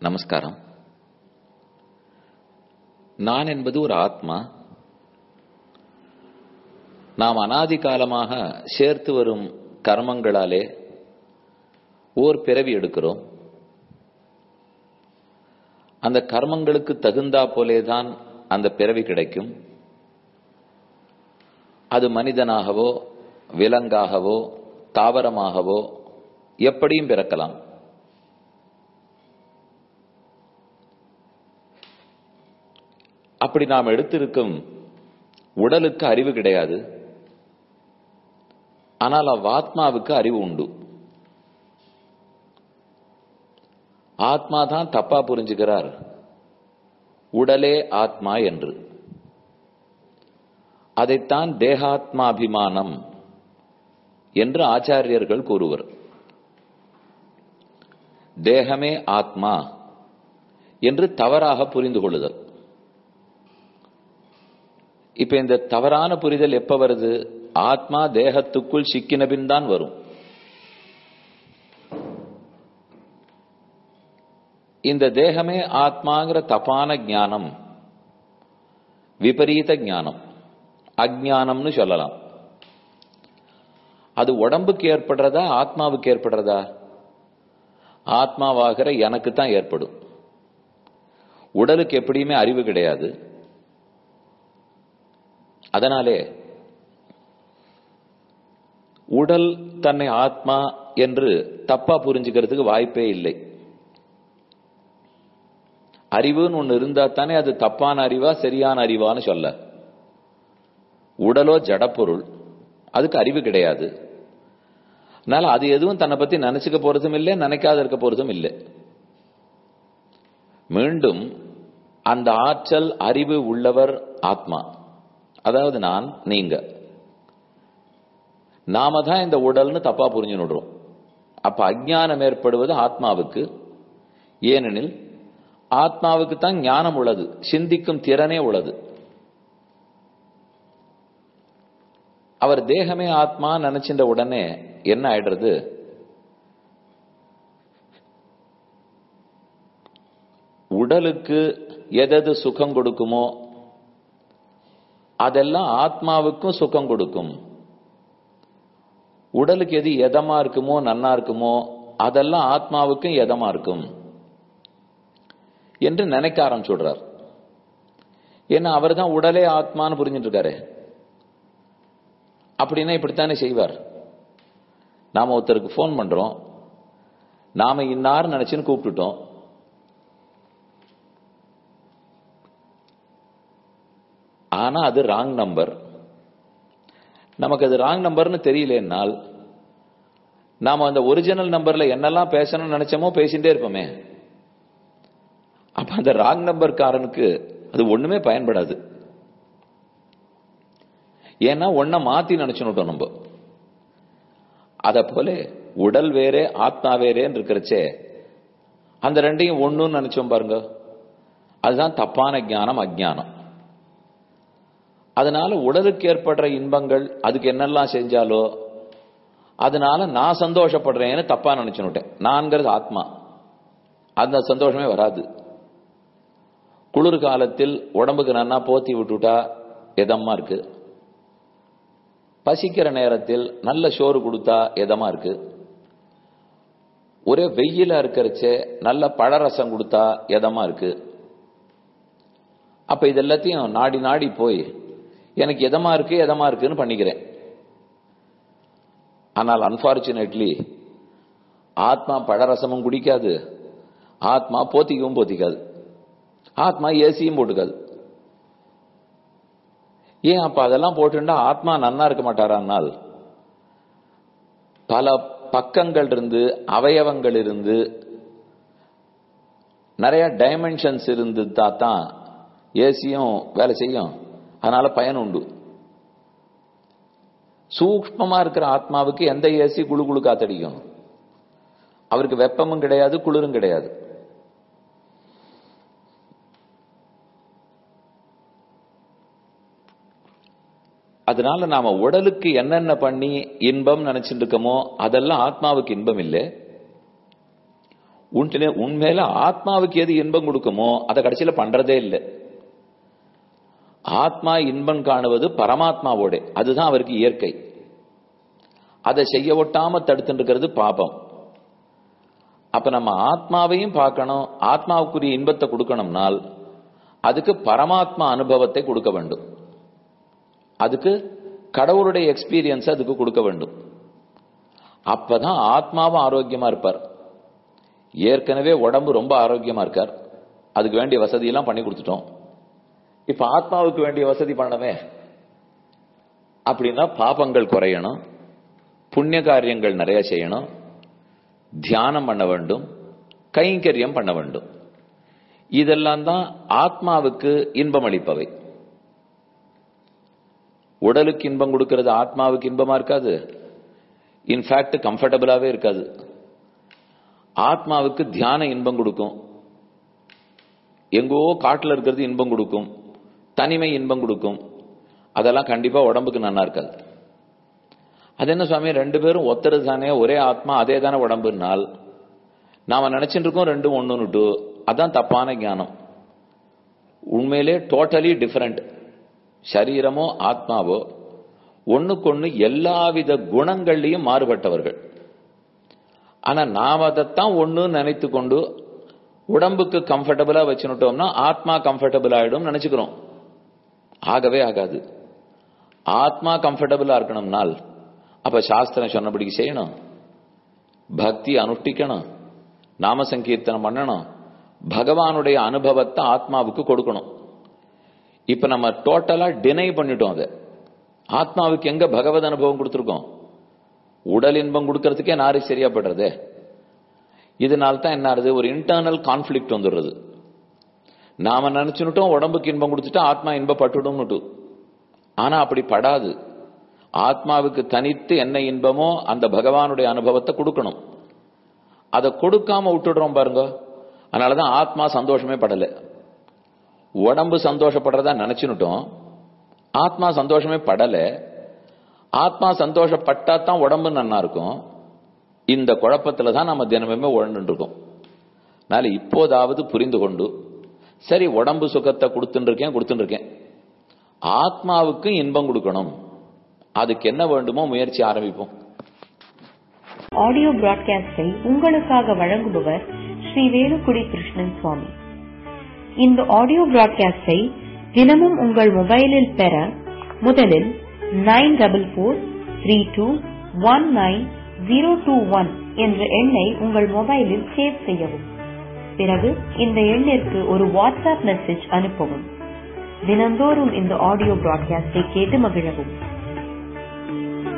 நமஸ்காரம் நான் என்பது ஒரு ஆத்மா நாம் அனாதி காலமாக சேர்த்து வரும் கர்மங்களாலே ஓர் பிறவி எடுக்கிறோம் அந்த கர்மங்களுக்கு தகுந்தா போலேதான் அந்த பிறவி கிடைக்கும் அது மனிதனாகவோ விலங்காகவோ தாவரமாகவோ எப்படியும் பிறக்கலாம் அப்படி நாம் எடுத்திருக்கும் உடலுக்கு அறிவு கிடையாது ஆனால் அவ்வாத்மாவுக்கு அறிவு உண்டு ஆத்மா தான் தப்பா புரிஞ்சுக்கிறார் உடலே ஆத்மா என்று அதைத்தான் தேகாத்மாபிமானம் என்று ஆச்சாரியர்கள் கூறுவர் தேகமே ஆத்மா என்று தவறாக புரிந்து கொள்ளுதல் இப்ப இந்த தவறான புரிதல் எப்ப வருது ஆத்மா தேகத்துக்குள் சிக்கின பின் தான் வரும் இந்த தேகமே ஆத்மாங்கிற தப்பான ஞானம் விபரீத ஞானம் அஜானம்னு சொல்லலாம் அது உடம்புக்கு ஏற்படுறதா ஆத்மாவுக்கு ஏற்படுறதா ஆத்மாவாகிற எனக்கு தான் ஏற்படும் உடலுக்கு எப்படியுமே அறிவு கிடையாது அதனாலே உடல் தன்னை ஆத்மா என்று தப்பா புரிஞ்சுக்கிறதுக்கு வாய்ப்பே இல்லை அறிவுன்னு ஒண்ணு இருந்தா தானே அது தப்பான அறிவா சரியான அறிவான்னு சொல்ல உடலோ ஜடப்பொருள் அதுக்கு அறிவு கிடையாது அதனால அது எதுவும் தன்னை பத்தி நினைச்சுக்க போறதும் இல்லை நினைக்காத இருக்க போறதும் இல்லை மீண்டும் அந்த ஆற்றல் அறிவு உள்ளவர் ஆத்மா அதாவது நான் நீங்க நாம தான் இந்த உடல்னு தப்பா புரிஞ்சுடுறோம் அப்ப அஜானம் ஏற்படுவது ஆத்மாவுக்கு ஏனெனில் ஆத்மாவுக்கு தான் ஞானம் உள்ளது சிந்திக்கும் திறனே உள்ளது அவர் தேகமே ஆத்மா நினைச்சின்ற உடனே என்ன ஆயிடுறது உடலுக்கு எதது சுகம் கொடுக்குமோ அதெல்லாம் ஆத்மாவுக்கும் சுகம் கொடுக்கும் உடலுக்கு எது எதமா இருக்குமோ நன்னா இருக்குமோ அதெல்லாம் ஆத்மாவுக்கும் எதமா இருக்கும் என்று நினைக்க ஆரம்பிச்சுடுறார் ஏன்னா அவர் தான் உடலே ஆத்மான்னு புரிஞ்சுட்டு இருக்காரு அப்படின்னா இப்படித்தானே செய்வார் நாம ஒருத்தருக்கு போன் பண்றோம் நாம இன்னார் நினைச்சுன்னு கூப்பிட்டுட்டோம் ஆனா அது ராங் நம்பர் நமக்கு அது ராங் நம்பர்னு தெரியலனால் நாம அந்த ஒரிஜினல் நம்பர்ல என்னெல்லாம் பேசணும்னு நினைச்சோமோ பேசிட்டே இருப்போமே அப்ப அந்த ராங் நம்பர்காரனுக்கு அது ஒண்ணுமே பயன்படாது ஏன்னா ஒன்ன மாத்தி நினைச்சுட்டோம் நம்ம அத போல உடல் வேறே ஆத்மா வேறேன்னு இருக்கிறச்சே அந்த ரெண்டையும் ஒண்ணுன்னு நினைச்சோம் பாருங்க அதுதான் தப்பான ஞானம் அஜானம் அதனால உடலுக்கு ஏற்படுற இன்பங்கள் அதுக்கு என்னெல்லாம் செஞ்சாலோ அதனால நான் சந்தோஷப்படுறேன்னு தப்பா நினைச்சுட்டேன் நான்கிறது ஆத்மா அந்த சந்தோஷமே வராது குளிர் காலத்தில் உடம்புக்கு நன்னா போத்தி விட்டுட்டா எதமா இருக்கு பசிக்கிற நேரத்தில் நல்ல சோறு கொடுத்தா எதமா இருக்கு ஒரே வெயிலா இருக்கிறச்சே நல்ல பழரசம் கொடுத்தா எதமா இருக்கு அப்ப இது எல்லாத்தையும் நாடி நாடி போய் எனக்கு எதமா இருக்கு எதமா இருக்குன்னு பண்ணிக்கிறேன் ஆனால் அன்பார்ச்சுனேட்லி ஆத்மா பழரசமும் குடிக்காது ஆத்மா போத்திக்கவும் போத்திக்காது ஆத்மா ஏசியும் போட்டுக்காது ஏன் அப்ப அதெல்லாம் போட்டுட்டா ஆத்மா நன்னா இருக்க மாட்டாரானால் பல பக்கங்கள் இருந்து அவயவங்கள் இருந்து நிறைய டைமென்ஷன்ஸ் இருந்து தான் ஏசியும் வேலை செய்யும் அதனால பயன் உண்டு சூக்மமா இருக்கிற ஆத்மாவுக்கு எந்த ஏசி குழு குழு காத்தடிக்கும் அவருக்கு வெப்பமும் கிடையாது குளிரும் கிடையாது அதனால நாம உடலுக்கு என்னென்ன பண்ணி இன்பம் நினைச்சிட்டு இருக்கோமோ அதெல்லாம் ஆத்மாவுக்கு இன்பம் இல்லை உன்கிட்ட உண்மையில ஆத்மாவுக்கு எது இன்பம் கொடுக்குமோ அதை கடைசியில பண்றதே இல்லை ஆத்மா இன்பம் காணுவது பரமாத்மாவோட அதுதான் அவருக்கு இயற்கை அதை செய்ய ஒட்டாம தடுத்துட்டு இருக்கிறது பாபம் அப்ப நம்ம ஆத்மாவையும் பார்க்கணும் ஆத்மாவுக்குரிய இன்பத்தை கொடுக்கணும்னால் அதுக்கு பரமாத்மா அனுபவத்தை கொடுக்க வேண்டும் அதுக்கு கடவுளுடைய எக்ஸ்பீரியன்ஸ் அதுக்கு கொடுக்க வேண்டும் அப்பதான் ஆத்மாவும் ஆரோக்கியமா இருப்பார் ஏற்கனவே உடம்பு ரொம்ப ஆரோக்கியமா இருக்கார் அதுக்கு வேண்டிய வசதி எல்லாம் பண்ணி கொடுத்துட்டோம் இப்ப ஆத்மாவுக்கு வேண்டிய வசதி பண்ணவே அப்படின்னா பாபங்கள் குறையணும் புண்ணிய காரியங்கள் நிறைய செய்யணும் தியானம் பண்ண வேண்டும் கைங்கரியம் பண்ண வேண்டும் இதெல்லாம் தான் ஆத்மாவுக்கு இன்பம் அளிப்பவை உடலுக்கு இன்பம் கொடுக்கிறது ஆத்மாவுக்கு இன்பமா இருக்காது இன்ஃபேக்ட் கம்ஃபர்டபுளாவே இருக்காது ஆத்மாவுக்கு தியான இன்பம் கொடுக்கும் எங்கோ காட்டுல இருக்கிறது இன்பம் கொடுக்கும் தனிமை இன்பம் கொடுக்கும் அதெல்லாம் கண்டிப்பா உடம்புக்கு நல்லா இருக்காது அது என்ன சுவாமி ரெண்டு பேரும் ஒத்தரு தானே ஒரே ஆத்மா அதே தானே உடம்புனால் நாம நினைச்சிட்டு இருக்கோம் ரெண்டும் ஒண்ணுன்னுட்டு அதான் தப்பான ஞானம் உண்மையிலே டோட்டலி டிஃபரெண்ட் சரீரமோ ஆத்மாவோ ஒண்ணுக்கொண்ணு எல்லாவித குணங்கள்லையும் மாறுபட்டவர்கள் ஆனா நாம் அதைத்தான் ஒண்ணு நினைத்து கொண்டு உடம்புக்கு கம்ஃபர்டபுளா வச்சுட்டோம்னா ஆத்மா கம்ஃபர்டபுள் ஆயிடும் நினைச்சுக்கிறோம் ஆகவே ஆகாது ஆத்மா கம்ஃபர்டபுளா இருக்கணும்னால் அப்ப சாஸ்திரம் சொன்னபடிக்கு செய்யணும் பக்தி அனுஷ்டிக்கணும் நாம சங்கீர்த்தனம் பண்ணணும் பகவானுடைய அனுபவத்தை ஆத்மாவுக்கு கொடுக்கணும் இப்ப நம்ம டோட்டலா டினை பண்ணிட்டோம் அதை ஆத்மாவுக்கு எங்க பகவத் அனுபவம் கொடுத்துருக்கோம் உடல் இன்பம் கொடுக்கறதுக்கே நாரி சரியா படுறது இதனால தான் என்ன ஆகுது ஒரு இன்டர்னல் கான்ஃபிளிக்ட் வந்துடுறது நாம நினைச்சுட்டோம் உடம்புக்கு இன்பம் கொடுத்துட்டா ஆத்மா இன்பப்பட்டுடும்னுட்டு ஆனா அப்படி படாது ஆத்மாவுக்கு தனித்து என்ன இன்பமோ அந்த பகவானுடைய அனுபவத்தை கொடுக்கணும் அதை கொடுக்காம விட்டுடுறோம் பாருங்க அதனாலதான் ஆத்மா சந்தோஷமே படல உடம்பு சந்தோஷப்படுறதா நினைச்சுட்டோம் ஆத்மா சந்தோஷமே படல ஆத்மா சந்தோஷப்பட்டா தான் உடம்பு நன்னா இருக்கும் இந்த குழப்பத்துல தான் நம்ம தினமுமே உழண்டு இருக்கோம் அதனால இப்போதாவது புரிந்து கொண்டு சரி உடம்பு சுகத்தை கொடுத்துட்டு இருக்கேன் கொடுத்துட்டு இருக்கேன் ஆத்மாவுக்கு இன்பம் கொடுக்கணும் அதுக்கு என்ன வேண்டுமோ முயற்சி ஆரம்பிப்போம் ஆடியோ பிராட்காஸ்டை உங்களுக்காக வழங்குபவர் ஸ்ரீ வேலுக்குடி கிருஷ்ணன் சுவாமி இந்த ஆடியோ பிராட்காஸ்டை தினமும் உங்கள் மொபைலில் பெற முதலில் nine double four three two one nine zero two one என்ற எண்ணை உங்கள் மொபைலில் சேவ் செய்யவும் பிறகு இந்த எண்ணிற்கு ஒரு வாட்ஸ்அப் மெசேஜ் அனுப்பவும் தினந்தோறும் இந்த ஆடியோ பிராட்காஸ்டை கேட்டு மகிழவும்